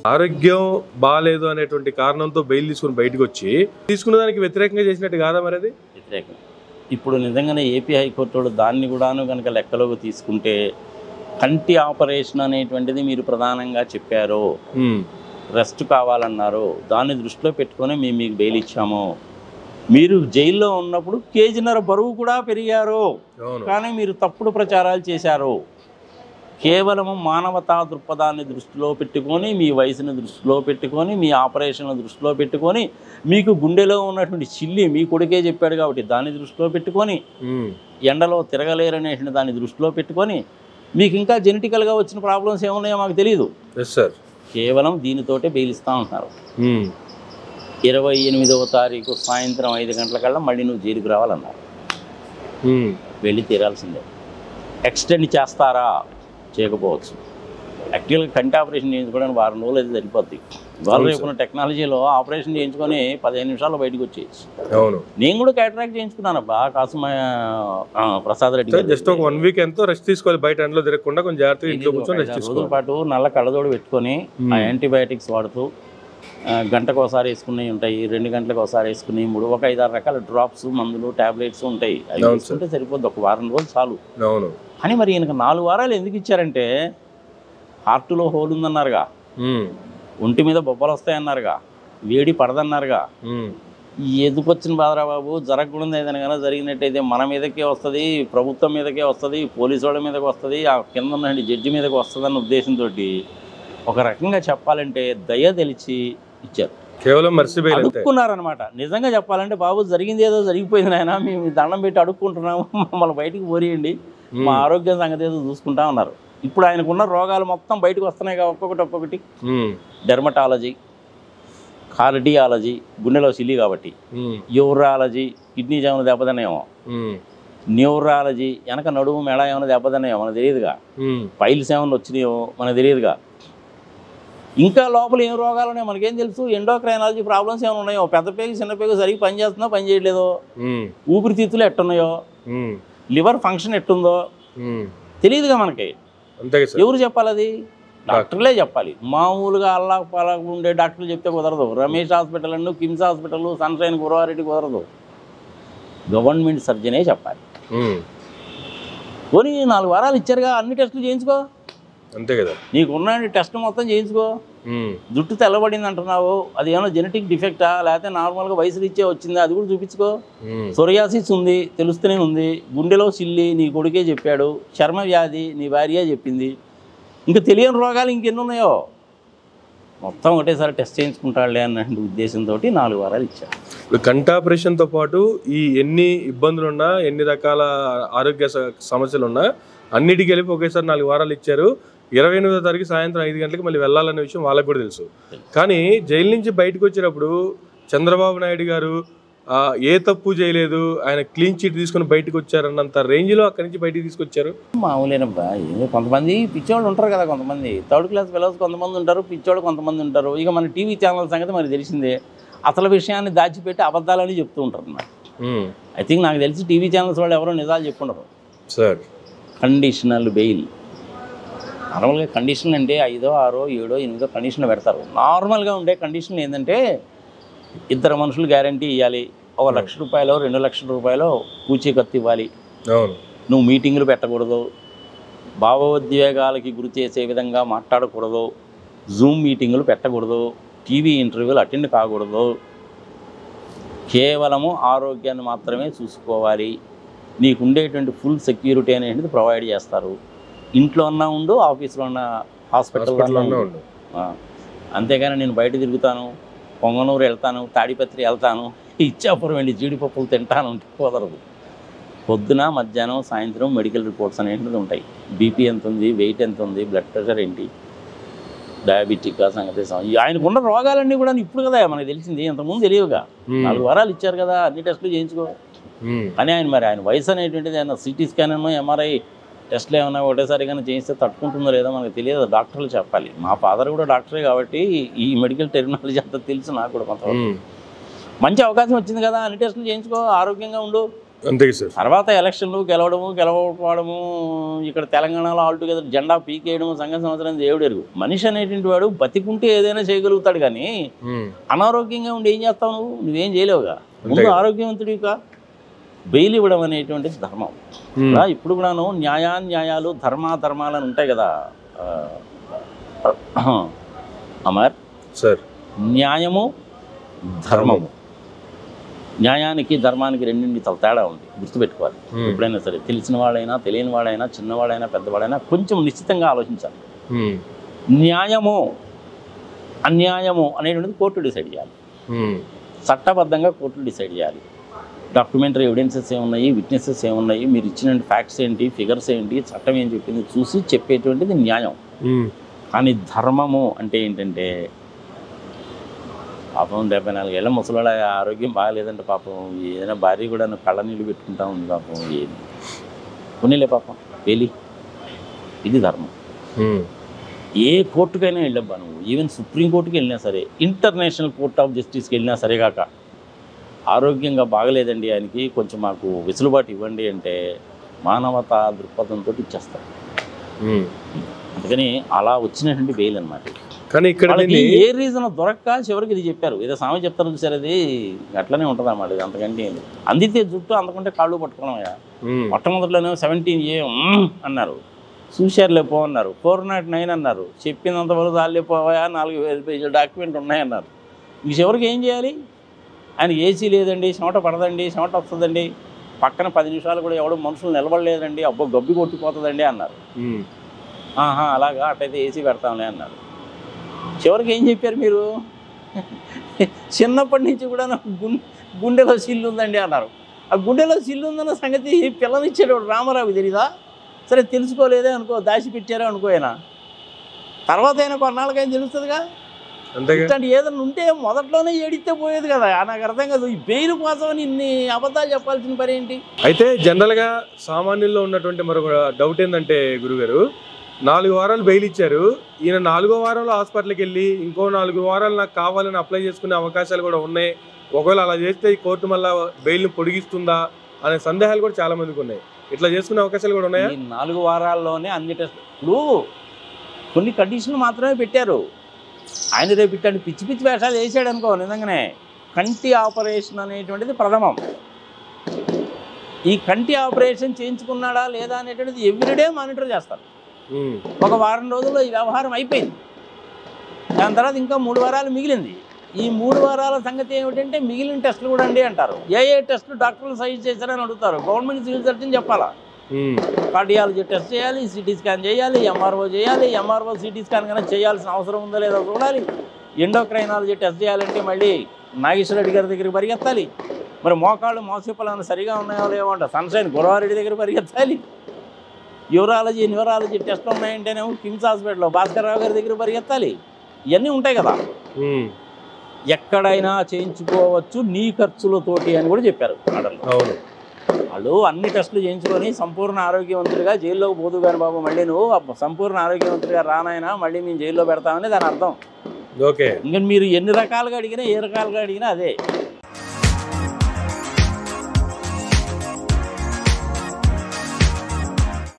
ఆరోగ్యం బాగాలేదు అనేటువంటి కారణంతో బెయిల్ తీసుకుని బయటకు వచ్చి తీసుకున్న దానికి వ్యతిరేకంగా చేసినట్టు కాదా మరి అది వ్యతిరేకం ఇప్పుడు నిజంగానే ఏపీ హైకోర్టు వాళ్ళు దాన్ని కూడాను కనుక లెక్కలోకి తీసుకుంటే కంటి ఆపరేషన్ అనేటువంటిది మీరు ప్రధానంగా చెప్పారు ఉమ్, రెస్ట్ కావాలన్నారు దాన్ని దృష్టిలో పెట్టుకొని మేము మీకు బెయిల్ ఇచ్చాము మీరు జైల్లో ఉన్నప్పుడు కేజీన్నర బరువు కూడా పెరిగారు అవును కానీ మీరు తప్పుడు ప్రచారాలు చేశారు కేవలం మానవతా దృక్పథాన్ని దృష్టిలో పెట్టుకొని మీ వయసుని దృష్టిలో పెట్టుకొని మీ ఆపరేషన్ల దృష్టిలో పెట్టుకొని మీకు గుండెలో ఉన్నటువంటి చిల్లి మీ కొడుకే చెప్పాడు కాబట్టి దాన్ని దృష్టిలో పెట్టుకొని ఉమ్, ఎండలో తిరగలేరనేటువంటి దాన్ని దృష్టిలో పెట్టుకొని మీకు ఇంకా జెనెటికల్గా వచ్చిన ప్రాబ్లమ్స్ ఏమున్నాయో మాకు తెలియదు ఎస్ సార్ కేవలం దీనితోటే బెయిల్ ఇస్తా ఉంటారు ఉమ్, ఇరవై ఎనిమిదవ తారీఖు సాయంత్రం ఐదు గంటలకల్లా మళ్ళీ నువ్వు జైలుకి రావాలన్నారు ఉమ్, వెళ్ళి తీరాల్సిందే ఎక్స్టెండ్ చేస్తారా చేయకపోవచ్చు యాక్చువల్గా కంటి ఆపరేషన్ చేయించుకోవడానికి వారం రోజులు అయితే సరిపోద్ది ఇవాళ అవును రేపున్న టెక్నాలజీలో ఆపరేషన్ చేయించుకొని పదిహేను నిమిషాల్లో బయటకు వచ్చేయచ్చు అవును నేను కూడా క్యాటరాక్ట్ చేయించుకున్నాను బా కాసుమ ఆ, ప్రసాద్ రెడ్డి గారి జస్ట్ ఒక వన్ వీక్ ఎంతో రెస్ట్ తీసుకోవాలి బయట ఎండలో తిరగకుండా కొంచెం జాగ్రత్తగా ఇంట్లో ఒక కూర్చొని ఐదు రెస్ట్ ఆరు రోజుల తీసుకోవాలి పాటు నల్ల కళ్ళజోడు పెట్టుకొని మ్మ్. ఆ యాంటీబయాటిక్స్ వాడుతూ ఆ, గంటకు ఒకసారి వేసుకునేవి ఉంటాయి రెండు గంటలకు ఒకసారి వేసుకుని మూడు ఒక ఐదు ఆరు రకాల డ్రాప్స్ మందులు టాబ్లెట్స్ ఉంటాయి అవి అవును వేసుకుంటే సరిపోద్ది ఒక వారం రోజులు చాలు అవును కానీ మరి ఈయనకు నాలుగు వారాలు ఎందుకు ఇచ్చారంటే హార్ట్లో హోల్ ఉందన్నారుగా ఉమ్, ఒంటి మీద బొబ్బలు వస్తాయన్నారుగా వేడి పడదన్నారుగా ఉమ్, ఈ ఎదుకొచ్చిన బాధరా బాబు జరగకూడదు ఏదైనా కానీ జరిగినట్టయితే మన మీదకే వస్తుంది ప్రభుత్వం మీదకే వస్తుంది పోలీసు వాళ్ళ మీదకి వస్తుంది ఆ కింద ఉన్న జడ్జి మీదకి వస్తుంది అన్న ఉద్దేశంతో ఒక రకంగా చెప్పాలంటే దయ తెలిసి ఇచ్చారు కేవలం మర్సి బెయిల్ అంతే అడుక్కున్నారనమాట నిజంగా చెప్పాలంటే బాబు జరిగింది ఏదో జరిగిపోయింది నాయన మేము ఈ దండం పెట్టి అడుక్కుంటున్నాము మమ్మల్ని బయటికి పోరీయండి మా ఆరోగ్యం సంగతి ఏదో చూసుకుంటా ఉన్నారు ఇప్పుడు ఆయనకున్న రోగాలు మొత్తం బయటకు వస్తున్నాయి కదా ఒక్కొక్కటి ఒక్కొక్కటి ఉమ్, డెర్మటాలజీ కార్డియాలజీ గుండెలో సిల్లి కాబట్టి ఉమ్, యూరాలజీ కిడ్నీ ఏమైనా దెబ్బతిన్నాయేమో ఉమ్, న్యూరాలజీ వెనక నడుము మెడ ఏమైనా దెబ్బతిన్నాయో మనకు తెలియదుగా ఉమ్, పైల్స్ ఏమైనా వచ్చినాయో మనకు తెలియదుగా ఇంకా లోపల ఏం రోగాలు ఉన్నాయో మనకేం తెలుసు ఎండోక్రైనాలజీ ప్రాబ్లమ్స్ ఏమైనా ఉన్నాయో పెద్ద పేగు చిన్న పేగు సరిగ్గా పని చేస్తుందో పని చేయట్లేదో ఉమ్, ఊపిరితిత్తులు ఎట్టున్నాయో ఉమ్, లివర్ ఫంక్షన్ ఎట్టుందో ఉమ్. తెలియదుగా మనకి అంతే కదా సార్ ఎవరు చెప్పాలి అది డాక్టర్లే చెప్పాలి మామూలుగా అల్లా పలాకు ఉండే డాక్టర్లు చెప్తే కుదరదు Ramesh hospital and KIMS hospital Sunshine Guravareddy కుదరదు గవర్నమెంట్ సర్జనే చెప్పాలి ఉమ్, పోనీ నాలుగు వారాలు ఇచ్చారుగా అన్ని టెస్టులు చేయించుకో అంతే కదా నీకున్న టెస్ట్ మొత్తం చేయించుకో ఉమ్, జుట్టు తెల్లబడింది అంటున్నావు అది ఏమైనా జెనెటిక్ డిఫెక్టా లేకపోతే నార్మల్గా వయసు రీత్యా వచ్చిందా అది కూడా చూపించుకో ఉమ్, సొరియాసిస్ ఉంది తెలుస్తూనే ఉంది గుండెలో సిల్లి నీ కొడుకే చెప్పాడు చర్మ వ్యాధి నీ భార్య చెప్పింది ఇంకా తెలియని రోగాలు ఇంకెన్ని ఉన్నాయో మొత్తం ఒకటేసారి టెస్ట్ చేయించుకుంటాడులే అన్న ఉద్దేశంతో నాలుగు వారాలు ఇచ్చారు ఇప్పుడు కంటి ఆపరేషన్తో పాటు ఈ ఎన్ని ఇబ్బందులు ఉన్నా ఎన్ని రకాల ఆరోగ్య స- సమస్యలు ఉన్నా అన్నిటికీ కలిపి ఒకేసారి నాలుగు వారాలు ఇచ్చారు ఇరవై ఎనిమిదో తారీఖు సాయంత్రం ఐదు గంటలకు మళ్ళీ వెళ్ళాలనే విషయం వాళ్ళకి కూడా తెలుసు కానీ జైలు నుంచి బయటకు వచ్చేటప్పుడు చంద్రబాబు నాయుడు గారు ఆ, ఏ తప్పు చేయలేదు ఆయన క్లీన్ చీట్ తీసుకుని బయటకు వచ్చారన్నంత రేంజ్లో అక్కడి నుంచి బయటికి తీసుకొచ్చారు మామూలేనబ్బా ఏమో కొంతమంది పిచ్చోళ్ళు ఉంటారు కదా కొంతమంది థర్డ్ క్లాస్ ఫెలోస్ కొంతమంది ఉంటారు పిచ్చోళ్ళు కొంతమంది ఉంటారు ఇక మన టీవీ ఛానల్ సంగతి మనకి తెలిసిందే అసలు విషయాన్ని దాచిపెట్టి అబద్ధాలని చెప్తూ ఉంటారు అన్నమాట ఉమ్, ఐ థింక్ నాకు తెలిసి టీవీ ఛానల్స్ వాళ్ళు ఎవరో నిజాలు చెప్పుండరు సార్ కండిషనల్ బెయిల్ నార్మల్గా కండిషన్ అంటే ఐదో ఆరో ఏడో ఎనిమిదో కండిషన్లు పెడతారు నార్మల్గా ఉండే కండిషన్ ఏంటంటే ఇద్దరు మనుషులు గ్యారంటీ ఇవ్వాలి ఒక లక్ష రూపాయలు రెండు లక్షల రూపాయలు పూచీకత్తు ఇవ్వాలి అవును నువ్వు మీటింగులు పెట్టకూడదు భావోద్వేగాలకి గురి చేసే విధంగా మాట్లాడకూడదు జూమ్ మీటింగులు పెట్టకూడదు టీవీ ఇంటర్వ్యూలు అటెండ్ కాకూడదు కేవలము ఆరోగ్యాన్ని మాత్రమే చూసుకోవాలి నీకు ఉండేటువంటి ఫుల్ సెక్యూరిటీ అనేది ప్రొవైడ్ చేస్తారు ఇంట్లో ఉన్నా ఉండు ఆఫీస్లో ఉన్న హాస్పిటల్లో హాస్పిటల్లో ఉండు ఉండు ఆ, అంతేగాని నేను బయట తిరుగుతాను పొంగనూరు వెళ్తాను తాడిపత్రి వెళ్తాను ఇచ్చాపురం వెళ్ళి జీడిపప్పులు తింటాను అంటే కుదరదు పొద్దున మధ్యాహ్నం సాయంత్రం మెడికల్ రిపోర్ట్స్ అనేటివి ఉంటాయి బీపీ ఎంత ఉంది వెయిట్ ఎంత ఉంది బ్లడ్ ప్రెషర్ ఏంటి డయాబెటిక్ సంగతి సం- ఈ ఆయనకున్న రోగాలన్నీ కూడా ఇప్పుడు కదా మనకు తెలిసింది ఇంతకుముందు తెలియవుగా ఉమ్, నాలుగు వారాలు ఇచ్చారు కదా అన్ని టెస్టులు చేయించుకో ఉమ్, కానీ ఆయన మరి ఆయన వయసు అనేటువంటిది ఆయన సిటీ స్కాన్ ఏమో ఎంఆర్ఐ టెస్ట్లు ఏమైనా ఒకటేసారి కానీ చేయిస్తే తట్టుకుంటుందో లేదో మనకు తెలియదు డాక్టర్లు చెప్పాలి మా ఫాదర్ కూడా డాక్టరే కాబట్టి ఈ మెడికల్ టెక్నాలజీ అంతా తెలుసు నాకు కూడా కొంత ఉమ్, మంచి అవకాశం వచ్చింది కదా అన్ని టెస్టులు చేయించుకో ఆరోగ్యంగా ఉండు అంతే సార్ తర్వాత ఎలక్షన్లు గెలవడము గెలవకపోవడము ఇక్కడ తెలంగాణలో ఆల్ టుగెదర్ జెండా పీకేయడం సంఘ సంవత్సరం దేవుడు ఎరుగు మనిషి అనేటువంటి వాడు బతికుంటే ఏదైనా చేయగలుగుతాడు కానీ ఉమ్, అనారోగ్యంగా ఉండి ఏం చేస్తావు నువ్వు నువ్వేం చేయలేవుగా ముందు ఆరోగ్యవంతుడిగా బెయిల్ ఇవ్వడం అనేటువంటిది ధర్మం ఉమ్, ఇలా ఇప్పుడు కూడాను న్యాయాన్యాయాలు ధర్మాధర్మాలు అని ఉంటాయి కదా ఆ, అమర్ సార్ న్యాయము ధర్మము న్యాయానికి ధర్మానికి రెండింటి తల తేడా ఉంది గుర్తుపెట్టుకోవాలి ఉమ్, ఎప్పుడైనా సరే తెలిసిన వాడైనా తెలియని వాడైనా చిన్నవాడైనా పెద్దవాడైనా కొంచెం నిశ్చితంగా ఆలోచించాలి ఉమ్, న్యాయము అన్యాయము అనేటువంటిది కోర్టు డిసైడ్ చేయాలి ఉమ్, చట్టబద్ధంగా కోర్టులు డిసైడ్ చేయాలి డాక్యుమెంటరీ ఎవిడెన్సెస్ ఏమున్నాయి విట్నెసెస్ ఏమున్నాయి మీరు ఇచ్చిన ఫ్యాక్ట్స్ ఏంటి ఫిగర్స్ ఏంటి చట్టం ఏం చెప్పింది చూసి చెప్పేటువంటిది న్యాయం ఉమ్, కానీ ధర్మము అంటే ఏంటంటే పాపం డెబ్బై నాలుగేళ్ల ముసలాళ్ళ ఆరోగ్యం బాగాలేదంటే పాపం ఏదైనా భార్య కూడా కళ్ళ నీళ్ళు పెట్టుకుంటా ఉంది పాపం ఏది కొనిలే పాపం వెళ్ళి ఇది ధర్మం ఉమ్, ఏ కోర్టుకైనా వెళ్ళబ్బా నువ్వు ఈవెన్ సుప్రీంకోర్టుకి వెళ్ళినా సరే ఇంటర్నేషనల్ కోర్ట్ ఆఫ్ జస్టిస్కి వెళ్ళినా సరే కాక ఆరోగ్యంగా బాగలేదండి ఆయనకి కొంచెం మాకు వెసులుబాటు ఇవ్వండి అంటే మానవతా దృక్పథంతో ఇచ్చేస్తారు ఉమ్. అందుకని అలా వచ్చినటువంటి బెయిల్ అనమాట కానీ ఇక్కడ వాళ్ళకి దీన్ని ఏ రీజన్ దొరక్క చివరికి ఇది చెప్పారు ఏదో సామె చెప్తారు చూసారు అది అట్లనే ఉంటుంది అన్నమాట ఇది అంతకంటే ఏం లేదు. అందితే జుట్టు అందుకుంటే కాళ్ళు పట్టుకోవడమయ్యా ఉమ్, మొట్టమొదటిలోనే సెవెంటీన్ ఏ మ్మ్ అన్నారు చూశారులే పో అన్నారు ఫోర్ నాట్ నైన్ అన్నారు చెప్పినంత వరకు దాళ్ళే పోవా నాలుగు వేల పేజీల డాక్యుమెంట్ ఉన్నాయన్నారు ఇంక చివరికి ఏం చేయాలి ఆయన ఏసీ లేదండి చెమట పడదండి చెమట వస్తుందండి పక్కన పది నిమిషాలు కూడా ఎవడో మనుషులు నిలబడలేదండి అబ్బో గబ్బి కొట్టిపోతుందండి అన్నారు ఉమ్, ఆహా అలాగా అట్టయితే ఏసీ పెడతాంలే అన్నారు చివరికి ఏం చెప్పారు మీరు చిన్నప్పటి నుంచి కూడా నాకు గుండె గుండెలో సిల్లు ఉందండి అన్నారు ఆ గుండెలో సిల్లు ఉందన్న సంగతి పిల్లనిచ్చేటప్పుడు రామారావు తెలీదా సరే తెలుసుకోలేదే అనుకో దాచిపెట్టారో అనుకో ఆయన తర్వాత అయినా కొన్నాళ్ళకైనా తెలుస్తుందిగా అంతేగా ఇట్లాంటి ఏదైనా ఉంటే మొదట్లోనే ఏడిస్తే పోయేది కదా నాకు అర్థం కాదు ఈ బెయిల్ కోసం ఇన్ని అబద్ధాలు చెప్పాల్సిన పని ఏంటి అయితే జనరల్గా సామాన్యుల్లో ఉన్నటువంటి మరొక డౌట్ ఏంటంటే గురుగారు నాలుగు వారాలు బెయిల్ ఇచ్చారు ఈయన నాలుగో వారంలో హాస్పిటల్కి వెళ్ళి ఇంకో నాలుగు వారాలు నాకు కావాలని అప్లై చేసుకునే అవకాశాలు కూడా ఉన్నాయి ఒకవేళ అలా చేస్తే ఈ కోర్టు మళ్ళీ బెయిల్ని పొడిగిస్తుందా అనే సందేహాలు కూడా చాలా మందికి ఉన్నాయి ఇట్లా చేసుకునే అవకాశాలు కూడా ఉన్నాయా ఈ నాలుగు వారాల్లోనే అన్ని టెస్ట్ ఇప్పుడు కొన్ని కండిషన్లు మాత్రమే పెట్టారు ఆయన రేపు ఇట్లాంటి పిచ్చి పిచ్చి వేషాలు వేసాడు అనుకో నిజంగానే కంటి ఆపరేషన్ అనేటువంటిది ప్రథమం ఈ కంటి ఆపరేషన్ చేయించుకున్నాడా లేదా అనేటువంటిది ఎవ్రీడే మానిటర్ చేస్తారు ఉమ్, ఒక వారం రోజుల్లో ఈ వ్యవహారం అయిపోయింది దాని తర్వాత ఇంకా మూడు వారాలు మిగిలింది ఈ మూడు వారాల సంగతి ఏమిటంటే మిగిలిన టెస్టులు కూడా అండి అంటారు ఏ ఏ టెస్టులు డాక్టర్లు సజెస్ట్ చేశారని అడుగుతారు గవర్నమెంట్ సివిల్ సర్జన్ చెప్పాలా ఉమ్, కార్డియాలజీ టెస్ట్ చేయాలి సిటీ స్కాన్ చేయాలి ఎంఆర్ఓ చేయాలి ఎంఆర్ఓ సిటీ స్కాన్ కన్నా చేయాల్సిన అవసరం ఉందో లేదో చూడాలి ఎండోక్రైనాలజీ టెస్ట్ చేయాలంటే మళ్ళీ నాగేశ్వర రెడ్డి గారి దగ్గర పరిగెత్తాలి మరి మోకాళ్ళు మోసపిల్లలు సరిగా ఉన్నాయో లేవో అంట సన్షైన్ గురవారెడ్డి దగ్గర పరిగెత్తాలి యూరాలజీ న్యూరాలజీ టెస్ట్లు ఉన్నాయంటేనేమో కిమ్స్ హాస్పిటల్లో భాస్కర్ రావు గారి దగ్గర పరిగెత్తాలి ఇవన్నీ ఉంటాయి కదా ఉమ్, ఎక్కడైనా చేయించుకోవచ్చు నీ ఖర్చులతోటి అని కూడా చెప్పారు ఆర్డర్లో అవును వాళ్ళు అన్ని టెస్టులు చేయించుకొని సంపూర్ణ ఆరోగ్యవంతుడిగా జైల్లోకి పోదు కానీ బాబు మళ్ళీ నువ్వు అబ్బ- సంపూర్ణ ఆరోగ్యవంతుడిగా రానాయనా మళ్ళీ మేము జైల్లో పెడతామని దాని అర్థం ఓకే ఇంకా మీరు ఎన్ని రకాలుగా అడిగినా ఏ రకాలుగా అడిగినా అదే